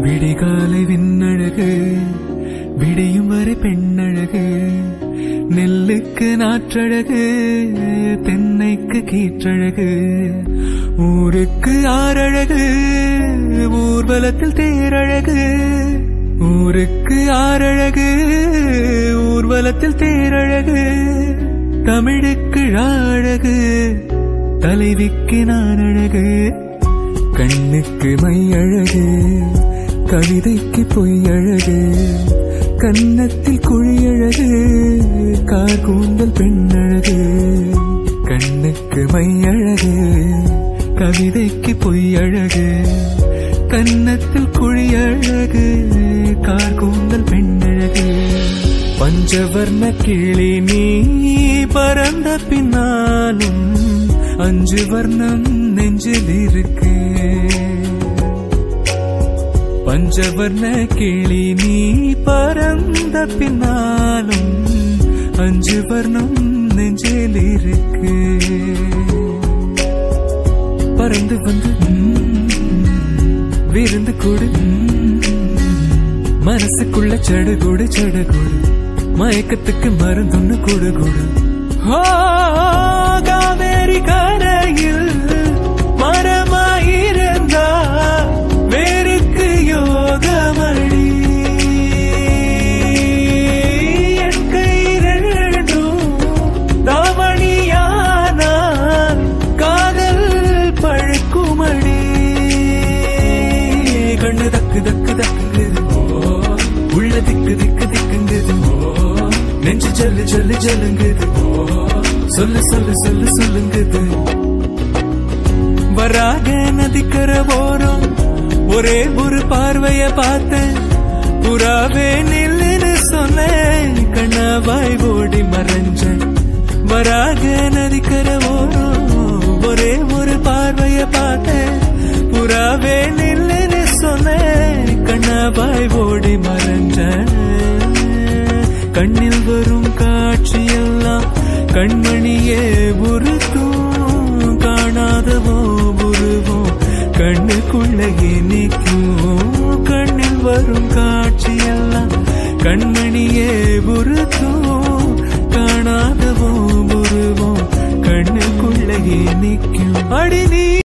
விடிகாலை விண்ணழகு விடியும் வரை பெண்ணழகு நெல்லுக்கு நாற்றழகு தென்னைக்கு கீற்றழகு ஊருக்கு ஆறழகு ஊர்வலத்தில் தேரழகு ஊருக்கு ஆறழகு ஊர்வலத்தில் தேரழகு தமிழுக்கு அழகு தலைவிக்கு நான் அழகு கண்ணுக்கு மை அழகு கவிதைக்கு பொய் அழகு கன்னத்தில் குழி அழகு கார் கூந்தல் பெண் அழகு கண்ணுக்கு மை அழகு கவிதைக்கு பொய் அழகு கன்னத்தில் குழி அழகு கார் கூந்தல் பெண் அழகு பஞ்சவர்ண கிளி நீ பறந்த பின்னாலும் அஞ்சு வர்ணம் நெஞ்சில் இருக்கு பஞ்சவர்ண கிளி நீ பறந்த பின்னாலும் அஞ்சு வர்ணம் நெஞ்சில் இருக்கு பறந்து வந்து ம், விருந்து கொடு ம், மனசுக்குள்ள சடுகுடு சடுகுடு மயக்கத்துக்கு மருந்துன்னு கொடு கொடு ஆ, காவேரி கரையில் மரமாயிருந்தா வேருக்கு யோகமடி என் கை ரெண்டும் தாவணியானால் காதல் பழுக்குமடி கண்ணு தக்கு தக்கு தக்குங்குது உள்ள திக்கு திக்கு திக்குங்குது நெஞ்சு ஜல்லு ஜல்லு ஜல்லுங்குது சொல்லு சொல்லு சொல்லு சொல்லுங்குது வராக நதிக்கர ஓரம் ஒரே ஒரு பார்வைய பார்த்தேன் புறாவே நில்லுன்னு சொன்னேன் கண்ணாவாய் ஓடி மறைஞ்சேன் வராக நதிக்கர ஓரம் ஒரே ஒரு பார்வைய பார்த்தேன் புறாவே நில்லுன்னு சொன்னேன் கண்ணாவாய் ஓடி மறைஞ்சேன் கண்ணில் வரும் காட்சியெல்லாம் கண்மணியே உருக்கும் காணாதவோ உருவோம் கண்ணுக்குள்ளே நிற்கும் கண்ணில் வரும் காட்சியெல்லாம் கண்மணியே உருக்கும் காணாதவோ உருவோம் கண்ணுக்குள்ளே நிற்கும் அடி நீ